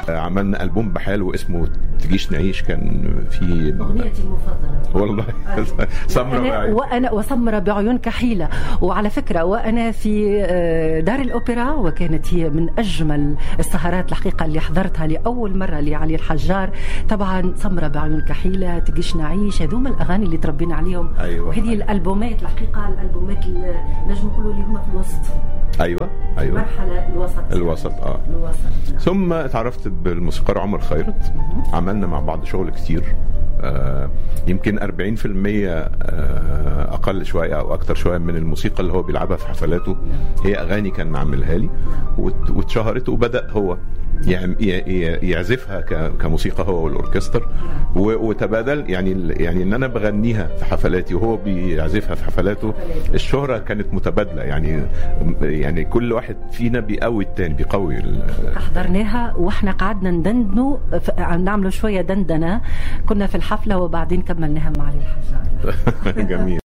عملنا البوم بحاله اسمه تجيش نعيش كان في اغنيتي المفضله والله سمرة وأنا, بعين. وأنا وسمرة بعيون كحيلة وعلى فكرة وأنا في آه، دار الأوبرا وكانت هي من أجمل السهرات الحقيقة اللي حضرتها لأول مرة لعلي الحجار طبعا سمرة بعيون كحيلة تجيش نعيش هذوما الأغاني اللي تربينا عليهم أيوة. وهذه الألبومات الحقيقة الألبومات اللي نجم نقولوا اللي هما في الوسط ايوه ايوه المرحلة الوسط الوسط اه الوسط ثم اتعرفت بالموسيقار عمر خيرت عملنا مع بعض شغل كتير آه يمكن 40% آه اقل شويه او اكتر شويه من الموسيقى اللي هو بيلعبها في حفلاته هي اغاني كان عاملها لي وات- واتشهرت وبدا هو يعم- ي- ي- يعزفها ك- كموسيقى هو والاوركستر و- وتبادل يعني ال- يعني ان انا بغنيها في حفلاتي وهو بيعزفها في حفلاته الشهره كانت متبادله يعني يعني كل واحد فينا بيقوي التاني بيقوي ال- حضرناها واحنا قعدنا ندندنوا ف- نعملوا شويه دندنه كنا في الحفله وبعدين كملناها مع علي الحجار جميل